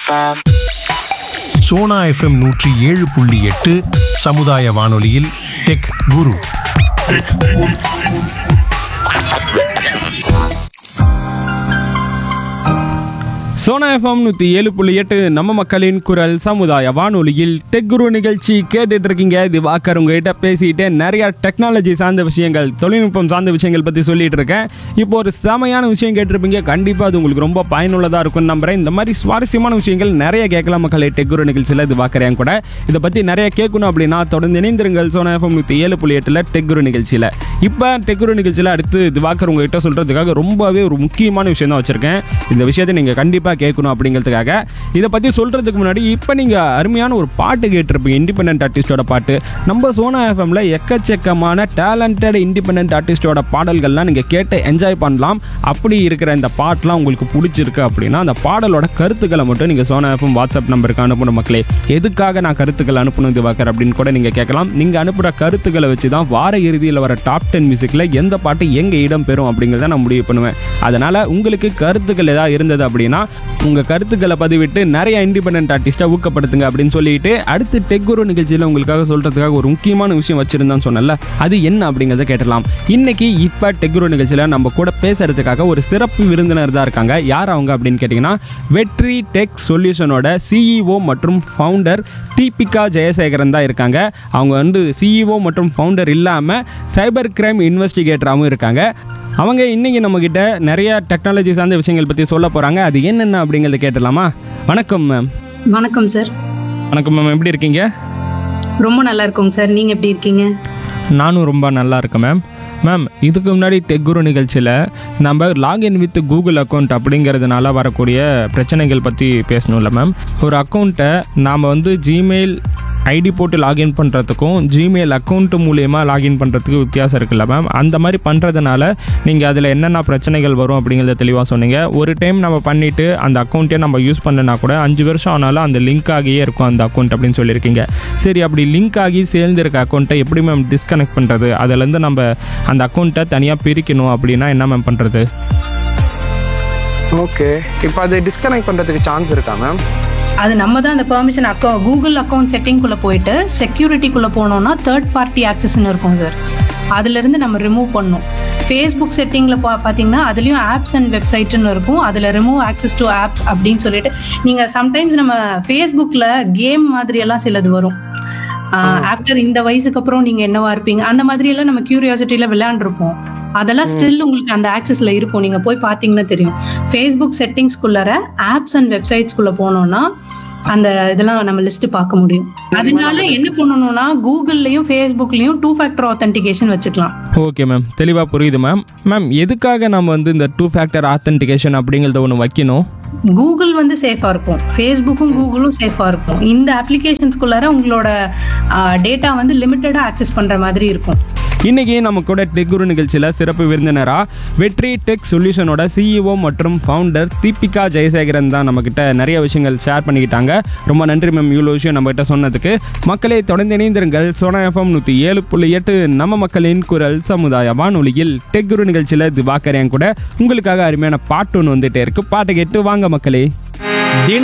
FM. Sona FM நூற்றி ஏழு புள்ளி எட்டு சமுதாய வானொலியில் டெக் குரு சோனா எஃப்எம் நூற்றி ஏழு புள்ளி எட்டு நம்ம மக்களின் குரல் சமுதாய வானொலியில் டெக் குரு நிகழ்ச்சி கேட்டுட்டு இருக்கீங்க இது வாக்கர் உங்ககிட்ட பேசிட்டு நிறைய டெக்னாலஜி சார்ந்த விஷயங்கள் தொழில்நுட்பம் சார்ந்த விஷயங்கள் பற்றி சொல்லிட்டு இருக்கேன் இப்போ ஒரு செமையான விஷயம் கேட்டிருப்பீங்க கண்டிப்பாக அது உங்களுக்கு ரொம்ப பயனுள்ளதாக இருக்கும்னு நம்புறேன் இந்த மாதிரி சுவாரஸ்யமான விஷயங்கள் நிறைய கேட்கலாம் மக்களே டெக் குரு நிகழ்ச்சியில் இது வாக்கறேன் கூட இதை பற்றி நிறைய கேட்கணும் அப்படின்னா தொடர்ந்து இணைந்திருங்கள் சோனா எஃப்எம் நூற்றி ஏழு புள்ளி எட்டில் டெக் குரு நிகழ்ச்சியில் இப்போ டெக் குரு நிகழ்ச்சியில் அடுத்து திவாகர் உங்ககிட்ட சொல்கிறதுக்காக ரொம்பவே ஒரு முக்கியமான விஷயம் தான் வச்சுருக்கேன் இந்த விஷயத்தை நீங்கள் கண்டிப்பாக கேட்கணும் அப்படிங்கிறதுக்காக இதை பற்றி சொல்கிறதுக்கு முன்னாடி இப்போ நீங்கள் அருமையான ஒரு பாட்டு கேட்டிருப்பீங்க இண்டிபெண்ட் ஆர்டிஸ்டோட பாட்டு நம்ம சோனா எஃப்எம்ல எக்கச்சக்கமான டேலண்டட் இண்டிபெண்ட் ஆர்டிஸ்டோட பாடல்கள்லாம் நீங்கள் கேட்டு என்ஜாய் பண்ணலாம் அப்படி இருக்கிற இந்த பாட்டெலாம் உங்களுக்கு பிடிச்சிருக்கு அப்படின்னா அந்த பாடலோட கருத்துக்களை மட்டும் நீங்கள் சோனா எஃப்எம் வாட்ஸ்அப் நம்பருக்கு அனுப்பணும் மக்களே எதுக்காக நான் கருத்துக்கள் அனுப்பணும் திவாகர் அப்படின்னு கூட நீங்கள் கேட்கலாம் நீங்கள் அனுப்புகிற கருத்துக்களை வச்சு தான் வார இறுதியில் வர டாப் டென் மியூசிக்கில் எந்த பாட்டு எங்கே இடம் பெறும் அப்படிங்கிறத நான் முடிவு பண்ணுவேன் அதனால் உங்களுக்கு கருத்துக்கள் ஏதாவது இருந்தது அப்படின்னா உங்கள் கருத்துக்களை பதிவிட்டு நிறைய இண்டிபெண்ட் ஆர்டிஸ்ட்டை ஊக்கப்படுத்துங்க அப்படின்னு சொல்லிட்டு அடுத்து டெக் குரு நிகழ்ச்சியில் உங்களுக்காக சொல்கிறதுக்காக ஒரு முக்கியமான விஷயம் வச்சுருந்தான்னு சொன்னல அது என்ன அப்படிங்கிறத கேட்டலாம் இன்னைக்கு இப்போ டெக் குரு நிகழ்ச்சியில் நம்ம கூட பேசுறதுக்காக ஒரு சிறப்பு விருந்தினர் தான் இருக்காங்க யார் அவங்க அப்படின்னு கேட்டிங்கன்னா வெற்றி டெக் சொல்யூஷனோட சிஇஓ மற்றும் ஃபவுண்டர் தீபிகா ஜெயசேகரன் தான் இருக்காங்க அவங்க வந்து சிஇஓ மற்றும் ஃபவுண்டர் இல்லாமல் சைபர் கிரைம் இன்வெஸ்டிகேட்டராகவும் இருக்காங்க அவங்க இன்னைக்கு நம்மக்கிட்ட நிறைய டெக்னாலஜி சார்ந்த விஷயங்கள் பற்றி சொல்ல போகிறாங்க அது என்னென்ன அப்படிங்கிறத கேட்டலாமா வணக்கம் மேம் வணக்கம் சார் வணக்கம் மேம் எப்படி இருக்கீங்க ரொம்ப நல்லா இருக்கோங்க சார் நீங்க எப்படி இருக்கீங்க நானும் ரொம்ப நல்லா இருக்கேன் மேம் மேம் இதுக்கு முன்னாடி டெக் குரு நிகழ்ச்சியில் நம்ம லாகின் வித் கூகுள் அக்கௌண்ட் அப்படிங்கிறதுனால வரக்கூடிய பிரச்சனைகள் பற்றி பேசணும்ல மேம் ஒரு அக்கௌண்ட்டை நாம் வந்து ஜிமெயில் ஐடி போட்டு லாகின் பண்ணுறதுக்கும் ஜிமெயில் அக்கௌண்ட் மூலயமா லாகின் பண்ணுறதுக்கு வித்தியாசம் இருக்குல்ல மேம் அந்த மாதிரி பண்ணுறதுனால நீங்கள் அதில் என்னென்ன பிரச்சனைகள் வரும் அப்படிங்கிறத தெளிவாக சொன்னீங்க ஒரு டைம் நம்ம பண்ணிவிட்டு அந்த அக்கௌண்ட்டே நம்ம யூஸ் பண்ணனா கூட அஞ்சு வருஷம் ஆனாலும் அந்த லிங்க் ஆகியே இருக்கும் அந்த அக்கௌண்ட் அப்படின்னு சொல்லியிருக்கீங்க சரி அப்படி லிங்க் ஆகி சேர்ந்துருக்க அக்கௌண்ட்டை எப்படி மேம் டிஸ்கனெக்ட் பண்ணுறது அதுலேருந்து நம்ம அந்த அக்கௌண்ட்டை தனியாக பிரிக்கணும் அப்படின்னா என்ன மேம் பண்ணுறது ஓகே இப்போ அது டிஸ்கனெக்ட் பண்ணுறதுக்கு சான்ஸ் இருக்கா மேம் அது நம்ம தான் அந்த பெர்மிஷன் அக்கௌண்ட் கூகுள் அக்கௌண்ட் செட்டிங்குள்ளே போயிட்டு செக்யூரிட்டிக்குள்ளே போனோம்னா தேர்ட் பார்ட்டி ஆக்சஸ்ன்னு இருக்கும் சார் அதுலேருந்து நம்ம ரிமூவ் பண்ணணும் ஃபேஸ்புக் செட்டிங்கில் பா பார்த்தீங்கன்னா அதுலேயும் ஆப்ஸ் அண்ட் வெப்சைட்னு இருக்கும் அதில் ரிமூவ் ஆக்சஸ் டு ஆப் அப்படின்னு சொல்லிட்டு நீங்கள் சம்டைம்ஸ் நம்ம ஃபேஸ்புக்கில் கேம் மாதிரியெல்லாம் சிலது வரும் ஆஃப்டர் இந்த வயசுக்கு அப்புறம் நீங்கள் என்னவா இருப்பீங்க அந்த மாதிரி எல்லாம் நம்ம கியூரியாசிட்டியில் விளையாண்டுருப்போம் அதெல்லாம் ஸ்டில் உங்களுக்கு அந்த ஆக்சஸ்ல இருக்கும் நீங்க போய் பாத்தீங்கன்னா தெரியும் ஃபேஸ்புக் செட்டிங்ஸ்குள்ளார ஆப்ஸ் அண்ட் வெப்சைட்ஸ்குள்ள போனோம்னா அந்த இதெல்லாம் நம்ம லிஸ்ட் பார்க்க முடியும் அதனால என்ன பண்ணணும்னா கூகுள்லயும் ஃபேஸ்புக்லயும் டூ ஃபேக்டர் ஆத்தென்டிகேஷன் வச்சுக்கலாம் ஓகே மேம் தெளிவாக புரியுது மேம் மேம் எதுக்காக நம்ம வந்து இந்த டூ ஃபேக்டர் ஆத்தென்டிகேஷன் அப்படிங்கிறத ஒன்று வைக்கணும் கூகுள் வந்து சேஃபா இருக்கும் ஃபேஸ்புக்கும் கூகுளும் சேஃபா இருக்கும் இந்த அப்ளிகேஷன்ஸ்குள்ளார உங்களோட டேட்டா வந்து லிமிட்டடா ஆக்சஸ் பண்ற மாதிரி இருக்கும் இன்னைக்கு நம்ம கூட டெக் குரு நிகழ்ச்சியில் சிறப்பு விருந்தினரா வெற்றி டெக் சொல்யூஷனோட சிஇஓ மற்றும் ஃபவுண்டர் தீபிகா ஜெயசேகரன் தான் நம்மக்கிட்ட நிறைய விஷயங்கள் ஷேர் பண்ணிக்கிட்டாங்க ரொம்ப நன்றி மேம் இவ்வளோ விஷயம் நம்மகிட்ட சொன்னதுக்கு மக்களை தொடர்ந்து இணைந்திருங்கள் சோனா எஃப்எம் நூற்றி ஏழு புள்ளி எட்டு நம்ம மக்களின் குரல் சமுதாய வானொலியில் டெக் குரு நிகழ்ச்சியில் திவாகரன் கூட உங்களுக்காக அருமையான பாட்டு ஒன்று வந்துட்டே இருக்கு பாட்டை கேட்டு வாங்க மக்களே